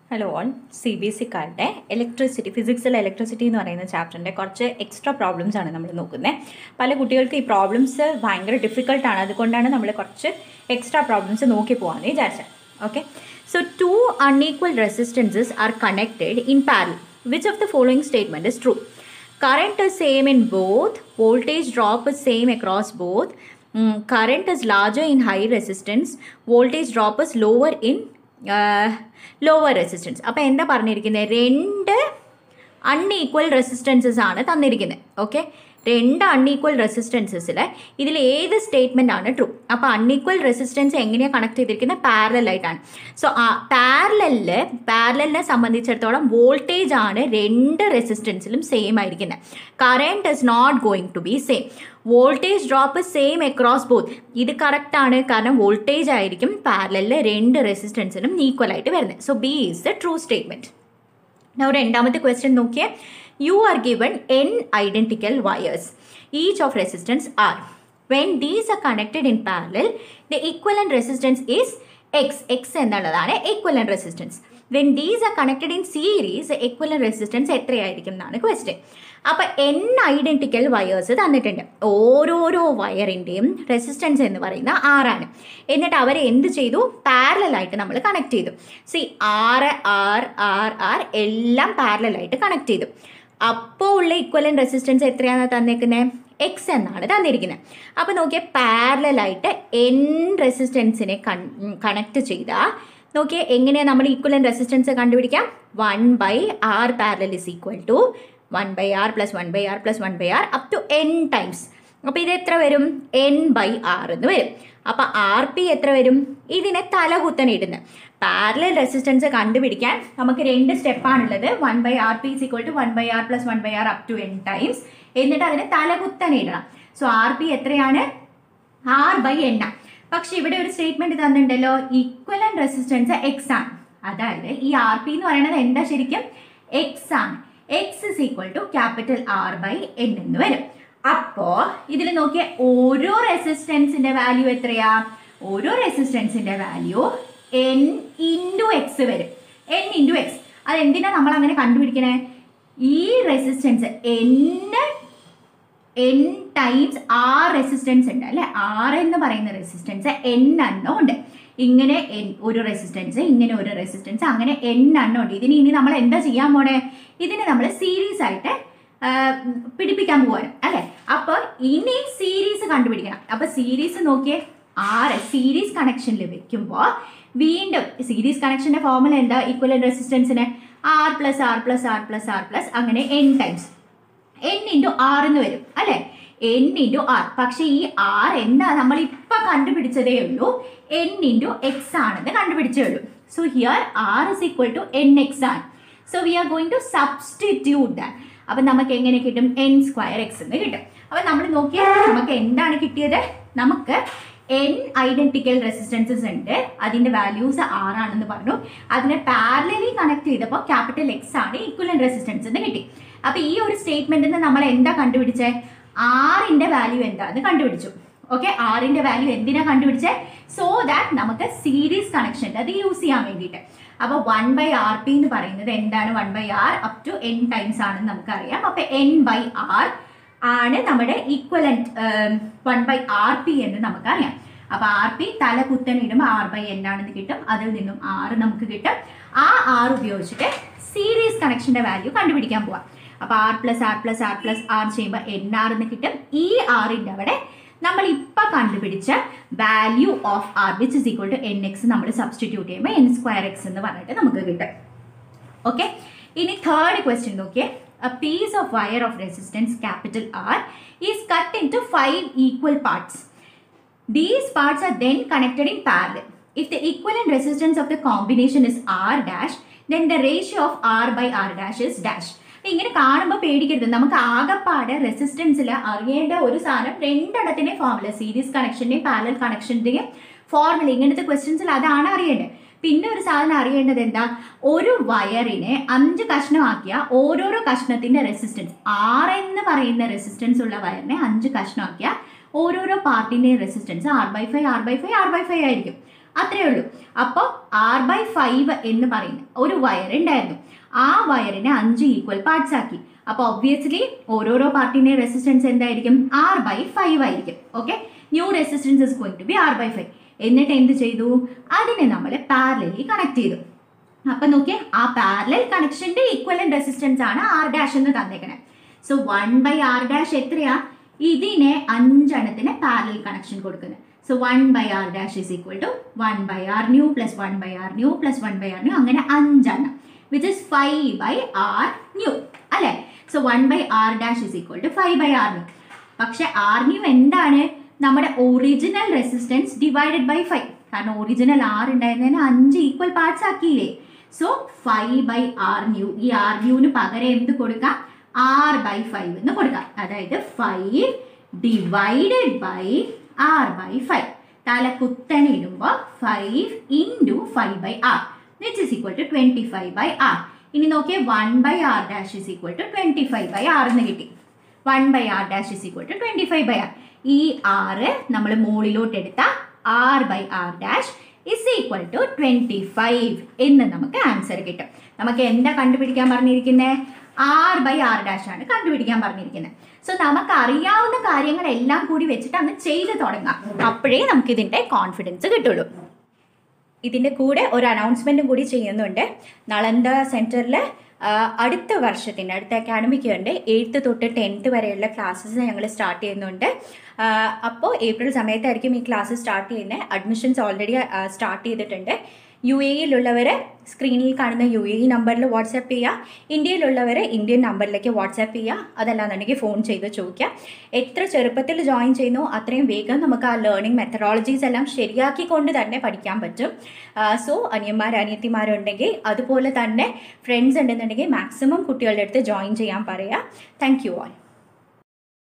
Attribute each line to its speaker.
Speaker 1: Hello all C B S സിക്കാരുടെ electricity ഫിസിക്സിൽ electricity എന്ന് പറയുന്ന ചാപ്റ്ററിൻ്റെ കുറച്ച് എക്സ്ട്രാ പ്രോബ്ലംസ് ആണ് നമ്മൾ നോക്കുന്നത് പല കുട്ടികൾക്ക് ഈ പ്രോബ്ലംസ് ഭയങ്കര ഡിഫിക്കൽട്ടാണ് അതുകൊണ്ടാണ് നമ്മൾ കുറച്ച് എക്സ്ട്രാ പ്രോബ്ലംസ് നോക്കി പോകാമെന്ന് വിചാരിച്ചത് okay so two unequal resistances are connected in parallel which of the following statement is true current is same in both voltage drop is same across both Mm, current is larger in high resistance voltage drop is lower in uh, lower resistance അപ്പോൾ എന്താ പറഞ്ഞിരിക്കുന്നത് രണ്ട് unequal resistances ആണ് തന്നിരിക്കുന്നത് okay രണ്ട് unequal റെസിസ്റ്റൻസസിൽ ഇതിൽ ഏത് statement ആണ് ട്രൂ അപ്പോൾ അൺഈക്വൽ റെസിസ്റ്റൻസ് എങ്ങനെയാണ് കണക്ട് ചെയ്തിരിക്കുന്നത് പാരലൽ ആയിട്ടാണ് സോ ആ പാരലലില് പാരലലിനെ സംബന്ധിച്ചിടത്തോളം വോൾട്ടേജ് ആണ് രണ്ട് റെസിസ്റ്റൻസിലും സെയിം ആയിരിക്കുന്നത് current is not going to be same voltage drop same across both ഇത് കറക്റ്റ് ആണ് കാരണം വോൾട്ടേജ് ആയിരിക്കും പാരലലിൽ രണ്ട് റെസിസ്റ്റൻസിനും ഈക്വൽ ആയിട്ട് വരുന്നത് so B is the true statement Now, രണ്ടാമത്തെ ക്വസ്റ്റ്യൻ നോക്കിയേ you are given N identical wires each of resistance R when these are connected in parallel the equivalent resistance is X X എന്നുള്ളതാണ് equivalent resistance when these are connected in series equivalent resistance എത്രയായിരിക്കും എന്നാണ് question അപ്പോൾ N identical wires തന്നിട്ടുണ്ട് ഓരോരോ വയറിൻ്റെയും resistance എന്ന് പറയുന്ന ആറാണ് എന്നിട്ട് അവർ എന്ത് ചെയ്തു പാരലായിട്ട് നമ്മൾ കണക്ട് ചെയ്തു സി ആറ് ആർ ആർ ആർ എല്ലാം പാരലായിട്ട് കണക്ട് ചെയ്തു അപ്പോൾ ഉള്ള ഇക്വലൻ റെസിസ്റ്റൻസ് എത്രയാണ് തന്നേക്കുന്നത് എക്സ് എന്നാണ് തന്നിരിക്കുന്നത് അപ്പോൾ നോക്കിയാൽ പാരലായിട്ട് എൻ റെസിസ്റ്റൻസിനെ കൺ കണക്ട് ചെയ്താൽ നോക്കിയേ എങ്ങനെയാണ് നമ്മൾ ഈക്വലൻ റെസിസ്റ്റൻസ് കണ്ടുപിടിക്കാം one by R parallel is equal to one by R plus one by R plus one by R up to N times അപ്പോൾ ഇത് എത്ര വരും എൻ ബൈ ആർ എന്ന് വരും അപ്പോൾ ആർ പി എത്ര വരും ഇതിനെ തലകുത്തനെ ഇടുന്നത് പാരലൽ റെസിസ്റ്റൻസ് കണ്ടുപിടിക്കാൻ നമുക്ക് രണ്ട് സ്റ്റെപ്പാണുള്ളത് one by R P is equal to one by R plus one by R up to N times എന്നിട്ട് അതിനെ തലകുത്തനെ ഇടണം സോ ആർ പി എത്രയാണ് ആർ ബൈ എണ്ണ പക്ഷെ ഇവിടെ ഒരു സ്റ്റേറ്റ്മെന്റ് തന്നിട്ടുണ്ടല്ലോ ഈക്വലൻ റെസിസ്റ്റൻസ് എക്സ് ആണ് അതായത് ഈ ആർ പി എന്ന് പറയുന്നത് എന്താ ശരിക്കും എക്സ് ആണ് X is equal to capital R by N എന്ന് വരും അപ്പോ ഇതിൽ നോക്കിയ ഓരോ റെസിസ്റ്റൻസിന്റെ വാല്യൂ എത്രയാ ഓരോ റെസിസ്റ്റൻസിന്റെ വാല്യൂ എൻ ഇൻറ്റു എക്സ് വരും എൻ ഇൻറ്റു എക്സ് അത് എന്തിനാ നമ്മൾ അങ്ങനെ കണ്ടുപിടിക്കണേ ഈ resistance N N times R resistance ഉണ്ട് അല്ലെ ആർ എന്ന് പറയുന്ന റെസിസ്റ്റൻസ് എൻ എണ്ണം ഉണ്ട് ഇങ്ങനെ എൻ ഒരു റെസിസ്റ്റൻസ് ഇങ്ങനെ ഒരു റെസിസ്റ്റൻസ് അങ്ങനെ എൻ എണ്ണം ഉണ്ട് ഇതിന് ഇനി നമ്മൾ എന്താ ചെയ്യാൻ പോണേ ഇതിന് നമ്മൾ സീരീസ് ആയിട്ട് ആ, പിടിപ്പിക്കാൻ പോവാണ് അല്ലെ അപ്പൊ ഇനി സീരീസ് കണ്ടുപിടിക്കണം അപ്പൊ സീരീസ് നോക്കിയേ ആറ് സീരീസ് കണക്ഷനിൽ വെക്കുമ്പോൾ വീണ്ടും സീരീസ് കണക്ഷന്റെ ഫോർമുല എന്താ ഈക്വലൻ റെസിസ്റ്റൻസിന് R plus R plus R plus R plus അങ്ങനെ N times N into R എന്ന് വരും അല്ലെ എൻ ഇൻറ്റു ആർ പക്ഷെ ഈ ആർ എന്താ നമ്മൾ ഇപ്പൊ കണ്ടുപിടിച്ചതേ ഉള്ളൂ എൻ ഇൻറ്റു എക്സ് ആണെന്ന് കണ്ടുപിടിച്ചേ ഉള്ളൂ so here R is equal to N X ആണ് so we are going to substitute that അപ്പൊ നമുക്ക് എങ്ങനെ കിട്ടും എൻ സ്ക്വയർ എക്സ് എന്ന് കിട്ടും അപ്പൊ നമ്മൾ നോക്കിയാൽ നമുക്ക് എന്താണ് കിട്ടിയത് നമുക്ക് എൻ ഐഡന്റിക്കൽ റെസിസ്റ്റൻസസ് ഉണ്ട് അതിന്റെ വാല്യൂസ് ആറാണെന്ന് പറഞ്ഞു അതിനെ പാരലലി കണക്ട് ചെയ്തപ്പോൾ ക്യാപിറ്റൽ എക്സ് ആണ് ഈക്വലൻ റെസിസ്റ്റൻസ് എന്ന് കിട്ടി അപ്പൊ ഈ ഒരു സ്റ്റേറ്റ്മെന്റിൽ നിന്ന് നമ്മൾ എന്താ കണ്ടുപിടിച്ചേ ആറിന്റെ വാല്യൂ എന്താന്ന് കണ്ടുപിടിച്ചു ഓക്കെ ആറിന്റെ വാല്യൂ എന്തിനാ കണ്ടുപിടിച്ചേ സോ ദാറ്റ് നമുക്ക് സീരീസ് കണക്ഷൻ അത് യൂസ് ചെയ്യാൻ വേണ്ടിയിട്ട് അപ്പോൾ വൺ ബൈ ആർ പി എന്ന് പറയുന്നത് എന്താണ് one by R up to N times ആണെന്ന് നമുക്കറിയാം അപ്പൊ എൻ ബൈ ആർ ആണ് നമ്മുടെ equivalent one by R P എന്ന് നമുക്കറിയാം അപ്പൊ ആർ പി തല കുത്തൻ ഇടുമ്പോൾ ആർ ബൈ എൻ ആണെന്ന് കിട്ടും അതിൽ നിന്നും ആറ് നമുക്ക് കിട്ടും ആ ആർ ഉപയോഗിച്ചിട്ട് സീരീസ് കണക്ഷന്റെ വാല്യൂ കണ്ടുപിടിക്കാൻ പോവാം അപ്പൊ R plus R plus R plus R ചെയ്യുമ്പോൾ എൻ ആർ എന്ന് കിട്ടും ഈ ആറിന്റെ അവിടെ നമ്മൾ ഇപ്പൊ കണ്ടുപിടിച്ച value of R which is equal to N X നമ്മൾ സബ്സ്റ്റിറ്റ്യൂട്ട് ചെയ്യുമ്പോൾ എൻ സ്ക്വയർ എക്സ് എന്ന് പറഞ്ഞിട്ട് നമുക്ക് കിട്ടും ഓക്കെ ഇനി തേർഡ് ക്വസ്റ്റ്യൻ നോക്കിയേ a piece of wire of resistance capital R is cut into five equal parts. These parts are then connected in parallel. If the equivalent resistance of the combination is R dash, then the ratio of R by R dash is dash. ഇങ്ങനെ കാണുമ്പോൾ പേടിക്കരുത് നമുക്ക് ആകെപ്പാട് റെസിസ്റ്റൻസിൽ അറിയേണ്ട ഒരു സാധനം രണ്ടിടത്തിന്റെ formula series കണക്ഷന്റെയും parallel കണക്ഷന്റെയും formula ഇങ്ങനത്തെ ക്വസ്റ്റ്യൻസിൽ അതാണ് അറിയേണ്ടത് പിന്നെ ഒരു സാധനം അറിയേണ്ടത് എന്താ ഒരു വയറിനെ അഞ്ച് കഷ്ണമാക്കിയ ഓരോരോ കഷ്ണത്തിന്റെ റെസിസ്റ്റൻസ് ആർ എന്ന് പറയുന്ന റെസിസ്റ്റൻസ് ഉള്ള വയറിനെ അഞ്ച് കഷ്ണമാക്കിയ ഓരോരോ പാർട്ടിന്റെയും resistance R by five R by five R by five ആയിരിക്കും അത്രേ ഉള്ളൂ അപ്പോൾ ആർ ബൈ ഫൈവ് എന്ന് പറയുന്ന ഒരു വയർ ഉണ്ടായിരുന്നു ആ വയറിനെ അഞ്ച് ഈക്വൽ പാർട്സ് ആക്കി അപ്പോൾ ഒബ്വിയസ്ലി ഓരോരോ പാർട്ടിന്റെ റെസിസ്റ്റൻസ് എന്തായിരിക്കും ആർ ബൈ ഫൈവ് ആയിരിക്കും okay new resistance is going to be R by five എന്നിട്ട് എന്ത് ചെയ്തു അതിനെ നമ്മൾ പാരലലി കണക്ട് ചെയ്തു അപ്പൊ നോക്കിയേ ആ പാരലൽ കണക്ഷന്റെ ഈക്വലന്റ് റെസിസ്റ്റൻസ് ആണ് ആർ ഡാഷ് എന്ന് തന്നേക്കണേ so one by R dash എത്രയാ ഇതിനെ അഞ്ചെണ്ണത്തിന് പാരലൽ കണക്ഷൻ കൊടുക്കുന്നത് so one by R dash is equal to one by R new plus one by R new plus one by R new അങ്ങനെ അഞ്ചെണ്ണം which is five by R new അല്ലെ so one by R dash is equal to five by R new പക്ഷെ R new എന്താണ് നമ്മുടെ original resistance divided by five കാരണം original R ഉണ്ടായിരുന്നതിന് അഞ്ച് equal parts ആക്കിയില്ലേ so five by R new ഈ R ന്യൂവിന് പകരം എന്ത് കൊടുക്കാം ആർ ബൈ ഫൈവ് എന്ന് കൊടുക്കാം അതായത് five divided by R by five തല കുത്തനെ ഇടുമ്പോൾ five into five by R which is equal to twenty five by R ഇനി നോക്കിയേ one by R dash is equal to twenty five by R എന്ന് കിട്ടി one by R dash is equal to twenty five by R ഈ R നമ്മൾ മുകളിലോട്ട് എടുത്ത R by R dash is equal to twenty five എന്ന് നമുക്ക് answer കിട്ടും നമുക്ക് എന്താ കണ്ടുപിടിക്കാൻ പറഞ്ഞിരിക്കുന്നത് ആർ ബൈ ആർ ഡാഷ് ആണ് കണ്ടുപിടിക്കാൻ പറഞ്ഞിരിക്കുന്നത് സോ നമുക്ക് അറിയാവുന്ന കാര്യങ്ങളെല്ലാം കൂടി വെച്ചിട്ട് അങ്ങ് ചെയ്ത് തുടങ്ങാം അപ്പോഴേ നമുക്ക് ഇതിൻ്റെ കോൺഫിഡൻസ് കിട്ടുള്ളൂ ഇതിൻ്റെ കൂടെ ഒരു അനൗൺസ്മെൻറ്റും കൂടി ചെയ്യുന്നുണ്ട് നളന്ദ സെൻറ്ററിൽ അടുത്ത വർഷത്തിൻ്റെ അടുത്ത അക്കാഡമിക് ഇയറിൻ്റെ എയ്ത്ത് തൊട്ട് ടെൻത്ത് വരെയുള്ള ക്ലാസ്സസ് ഞങ്ങൾ സ്റ്റാർട്ട് ചെയ്യുന്നുണ്ട് അപ്പോൾ ഏപ്രിൽ സമയത്തായിരിക്കും ഈ ക്ലാസ് സ്റ്റാർട്ട് ചെയ്യുന്നത് അഡ്മിഷൻസ് ഓൾറെഡി സ്റ്റാർട്ട് ചെയ്തിട്ടുണ്ട് യു എയിലുള്ളവർ സ്ക്രീനിൽ കാണുന്ന യു എ ഇ നമ്പറിൽ വാട്സാപ്പ് ചെയ്യുക ഇന്ത്യയിലുള്ളവർ ഇന്ത്യൻ നമ്പറിലേക്ക് വാട്സാപ്പ് ചെയ്യുക അതല്ലാന്നുണ്ടെങ്കിൽ ഫോൺ ചെയ്ത് ചോദിക്കുക എത്ര ചെറുപ്പത്തിൽ ജോയിൻ ചെയ്യുന്നു അത്രയും വേഗം നമുക്ക് ആ ലേണിംഗ് മെത്തഡോളജീസ് എല്ലാം ശരിയാക്കിക്കൊണ്ട് തന്നെ പഠിക്കാൻ പറ്റും സോ അനിയന്മാർ അനിയത്തിമാരുണ്ടെങ്കിൽ അതുപോലെ തന്നെ ഫ്രണ്ട്സ് ഉണ്ടെന്നുണ്ടെങ്കിൽ മാക്സിമം കുട്ടികളുടെ അടുത്ത് ജോയിൻ ചെയ്യാൻ പറയുക താങ്ക് യു ആൾ